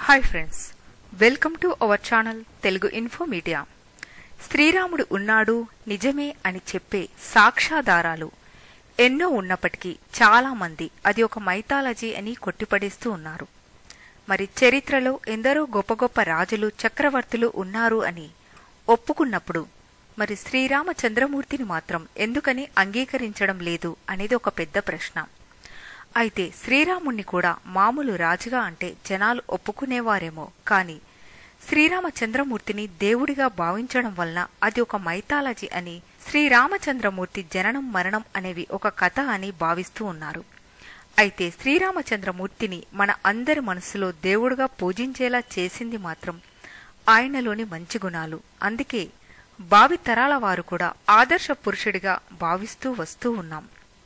hi friends welcome to our channel Telugu info media శ్రీరాముడు ఉన్నాడు నిజమే అని చెప్పే సాక్ష్యాధారాలు ఎన్నో ఉన్నప్పటికీ చాలా మంది అది ఒక మైథాలజీ అని కొట్టిపడేస్తూ ఉన్నారు మరి చరిత్రలో ఎందరో గొప్ప గొప్ప రాజులు చక్రవర్తులు ఉన్నారు అని ఒప్పుకున్నప్పుడు మరి శ్రీరామచంద్రమూర్తిని మాత్రం ఎందుకని అంగీకరించడం లేదు అనేది ఒక పెద్ద ప్రశ్న అయితే శ్రీరాముణ్ణి కూడా మామూలు రాజుగా అంటే జనాలు ఒప్పుకునేవారేమో కాని శ్రీరామచంద్రమూర్తిని దేవుడిగా భావించడం వలన అది ఒక మైథాలజీ అని శ్రీరామచంద్రమూర్తి జననం మరణం అనేవి ఒక కథ అని భావిస్తూ ఉన్నారు అయితే శ్రీరామచంద్రమూర్తిని మన అందరి మనసులో దేవుడుగా పూజించేలా చేసింది మాత్రం ఆయనలోని మంచి గుణాలు అందుకే భావితరాల వారు కూడా ఆదర్శ పురుషుడిగా భావిస్తూ వస్తూ ఉన్నాం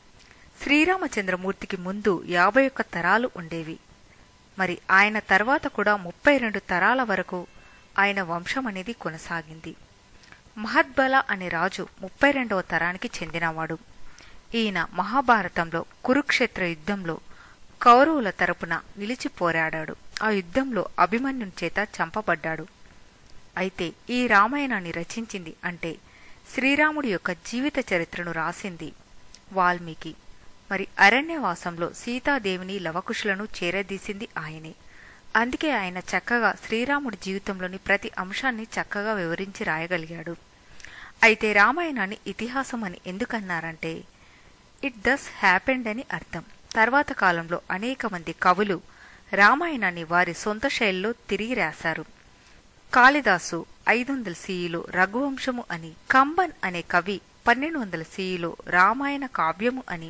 శ్రీరామచంద్రమూర్తికి ముందు యాభై ఒక్క తరాలు ఉండేవి మరి ఆయన తర్వాత కూడా ముప్పై రెండు తరాల వరకు ఆయన వంశం అనేది కొనసాగింది మహద్బల అనే రాజు ముప్పై రెండవ తరానికి చెందినవాడు ఈయన మహాభారతంలో కురుక్షేత్ర యుద్ధంలో కౌరవుల తరపున నిలిచి పోరాడాడు ఆ యుద్ధంలో అభిమన్యుని చేత చంపబడ్డాడు అయితే ఈ రామాయణాన్ని రచించింది అంటే శ్రీరాముడి యొక్క జీవిత చరిత్రను రాసింది వాల్మీకి మరి అరణ్యవాసంలో సీతాదేవిని లవకుశులను చేరదీసింది ఆయనే అందుకే ఆయన చక్కగా శ్రీరాముడి జీవితంలోని ప్రతి అంశాన్ని చక్కగా వివరించి రాయగలిగాడు అయితే రామాయణాన్ని ఇతిహాసం అని ఎందుకన్నారంటే ఇట్ దస్ హ్యాపెండ్ అని అర్థం తర్వాత కాలంలో అనేక మంది కవులు రామాయణాన్ని వారి సొంత శైలిలో తిరిగి రాశారు కాళిదాసు ఐదు వందల సీఈలో రఘువంశము అని కంబన్ అనే కవి పన్నెండు వందల సీఈలో రామాయణ కావ్యము అని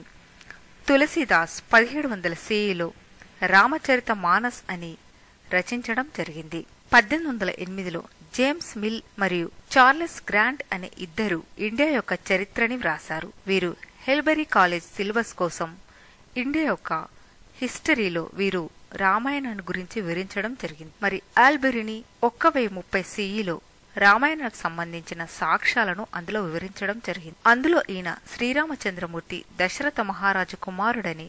తులసీదాస్ పదిహేడు వందల సీఈలో రామచరిత మానస్ అని రచించడం జరిగింది పద్దెనిమిది వందల ఎనిమిదిలో జేమ్స్ మిల్ మరియు చార్లెస్ గ్రాంట్ అనే ఇద్దరు ఇండియా యొక్క చరిత్రని వ్రాసారు వీరు హెల్బరీ కాలేజ్ సిలబస్ కోసం ఇండియా యొక్క హిస్టరీలో వీరు రామాయణాన్ని గురించి వివరించడం జరిగింది మరి ఆల్బెరిని ఒక్క వెయ్యి ముప్పై సిఈలో రామాయణానికి సంబంధించిన సాక్ష్యాలను అందులో వివరించడం జరిగింది అందులో ఈయన శ్రీరామచంద్రమూర్తి దశరథ మహారాజు కుమారుడని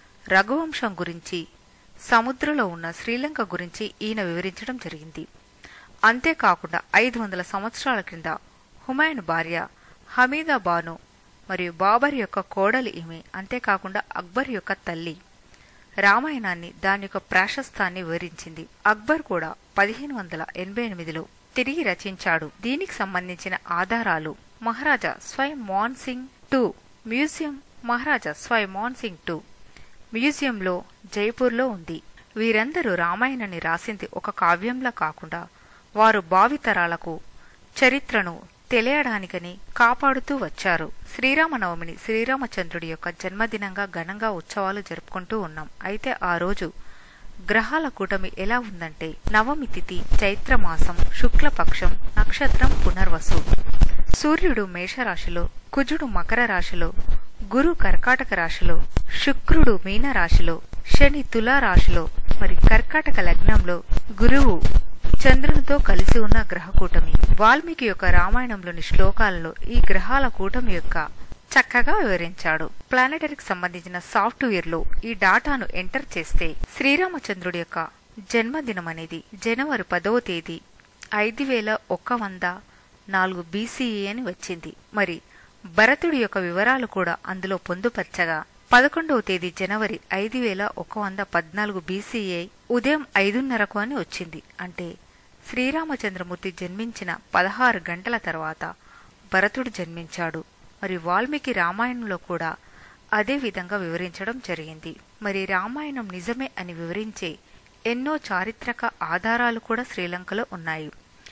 రఘువంశం గురించి సముద్రంలో ఉన్న శ్రీలంక గురించి ఈయన వివరించడం జరిగింది అంతేకాకుండా ఐదు వందల సంవత్సరాల క్రింద హుమాయూన్ భార్య హమీదా బాను మరియు బాబర్ యొక్క కోడలి ఈమె అంతేకాకుండా అక్బర్ యొక్క తల్లి రామాయణాన్ని దాని యొక్క ప్రాశస్తాన్ని వివరించింది అక్బర్ కూడా పదిహేను వందల ఎనభై ఎనిమిదిలో తిరిగి రచించాడు దీనికి సంబంధించిన ఆధారాలు Maharaja Swayam Mohan Singh two museum Maharaja Swayam Mohan Singh two మ్యూజియంలో జైపూర్లో ఉంది వీరందరూ రామాయణాన్ని రాసింది ఒక కావ్యంలా కాకుండా వారు భావితరాలకు చరిత్రను తెలియడానికని కాపాడుతూ వచ్చారు శ్రీరామనవమిని శ్రీరామచంద్రుడి యొక్క జన్మదినంగా ఘనంగా ఉత్సవాలు జరుపుకుంటూ ఉన్నాం అయితే ఆ రోజు గ్రహాల కూటమి ఎలా ఉందంటే నవమి తిథి చైత్రమాసం శుక్లపక్షం నక్షత్రం పునర్వసు సూర్యుడు మేషరాశిలో కుజుడు మకర రాశిలో గురు కర్కాటక రాశిలో శుక్రుడు మీన రాశిలో శని తులా రాశిలో మరి కర్కాటక లగ్నంలో గురువు చంద్రునితో కలిసి ఉన్న గ్రహ కూటమి వాల్మీకి యొక్క రామాయణంలోని శ్లోకాలలో ఈ గ్రహాల కూటమి యొక్క చక్కగా వివరించాడు ప్లానెటరీకి సంబంధించిన సాఫ్ట్వేర్ లో ఈ డాటాను ఎంటర్ చేస్తే శ్రీరామచంద్రుడి యొక్క జన్మదినం అనేది జనవరి పదవ తేదీ ఐదు వేల ఒక్క వంద నాలుగు బీసీఈ అని వచ్చింది మరి భరతుడి యొక్క వివరాలు కూడా అందులో పొందుపరచగా పదకొండవ తేదీ జనవరి ఐదు వేల ఒక వంద పద్నాలుగు బీసీఏ ఉదయం ఐదున్నరకు అని వచ్చింది అంటే శ్రీరామచంద్రమూర్తి జన్మించిన పదహారు గంటల తర్వాత భరతుడు జన్మించాడు మరి వాల్మీకి రామాయణంలో కూడా అదే విధంగా వివరించడం జరిగింది మరి రామాయణం నిజమే అని వివరించే ఎన్నో చారిత్రక ఆధారాలు కూడా శ్రీలంకలో ఉన్నాయి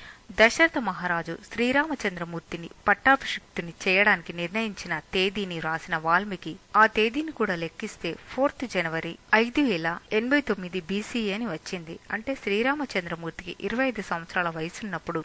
దశరథ మహారాజు శ్రీరామచంద్రమూర్తిని పట్టాభిషిక్తుని చేయడానికి నిర్ణయించిన తేదీని రాసిన వాల్మీకి ఆ తేదీని కూడా లెక్కిస్తే ఫోర్త్ జనవరి ఐదు వేల ఎనభై తొమ్మిది బీసీఏ అని వచ్చింది అంటే శ్రీరామచంద్రమూర్తికి ఇరవై ఐదు సంవత్సరాల వయసున్నప్పుడు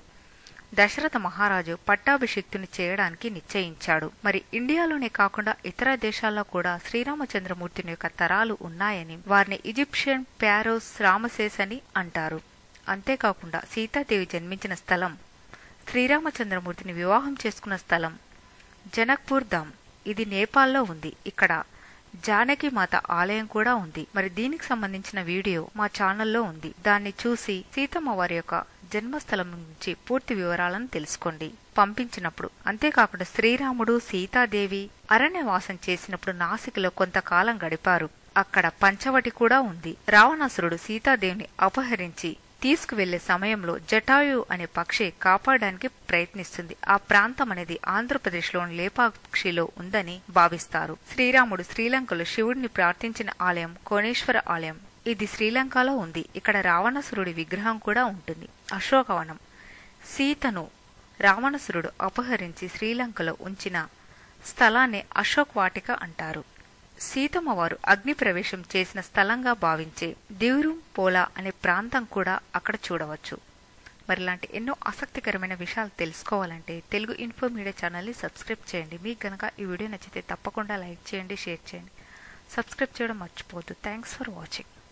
దశరథ మహారాజు పట్టాభిషిక్తుని చేయడానికి నిశ్చయించాడు మరి ఇండియాలోనే కాకుండా ఇతర దేశాల్లో కూడా శ్రీరామచంద్రమూర్తిని యొక్క తరాలు ఉన్నాయని వారిని ఈజిప్షియన్ ప్యారోస్ రామసేస్ అని అంటారు అంతేకాకుండా సీతాదేవి జన్మించిన స్థలం శ్రీరామచంద్రమూర్తిని వివాహం చేసుకున్న స్థలం జనక్పూర్ ధామ్ ఇది నేపాల్లో ఉంది ఇక్కడ జానకి మాత ఆలయం కూడా ఉంది మరి దీనికి సంబంధించిన వీడియో మా ఛానల్లో ఉంది దాన్ని చూసి సీతమ్మ వారి యొక్క జన్మస్థలం నుంచి పూర్తి వివరాలను తెలుసుకోండి పంపించినప్పుడు అంతేకాకుండా శ్రీరాముడు సీతాదేవి అరణ్యవాసం చేసినప్పుడు నాసికలో కొంతకాలం గడిపారు అక్కడ పంచవటి కూడా ఉంది రావణాసురుడు సీతాదేవిని అపహరించి తీసుకువెళ్లే సమయంలో జటాయు అనే పక్షి కాపాడడానికి ప్రయత్నిస్తుంది ఆ ప్రాంతం అనేది ఆంధ్రప్రదేశ్లోని లేపాక్షిలో ఉందని భావిస్తారు శ్రీరాముడు శ్రీలంకలో శివుడిని ప్రార్థించిన ఆలయం కోణేశ్వర ఆలయం ఇది శ్రీలంకలో ఉంది ఇక్కడ రావణాసురుడి విగ్రహం కూడా ఉంటుంది అశోకవనం సీతను రావణాసురుడు అపహరించి శ్రీలంకలో ఉంచిన స్థలాన్ని అశోక్ వాటిక అంటారు సీతమ్మ వారు అగ్ని ప్రవేశం చేసిన స్థలంగా భావించే దివ్రూం పోలా అనే ప్రాంతం కూడా అక్కడ చూడవచ్చు మరి ఇలాంటి ఎన్నో ఆసక్తికరమైన విషయాలు తెలుసుకోవాలంటే తెలుగు ఇన్ఫో మీడియా ఛానల్ని సబ్స్క్రైబ్ చేయండి మీకు గనక ఈ వీడియో నచ్చితే తప్పకుండా లైక్ చేయండి షేర్ చేయండి సబ్స్క్రైబ్ చేయడం మర్చిపోవద్దు థ్యాంక్స్ ఫర్ వాచింగ్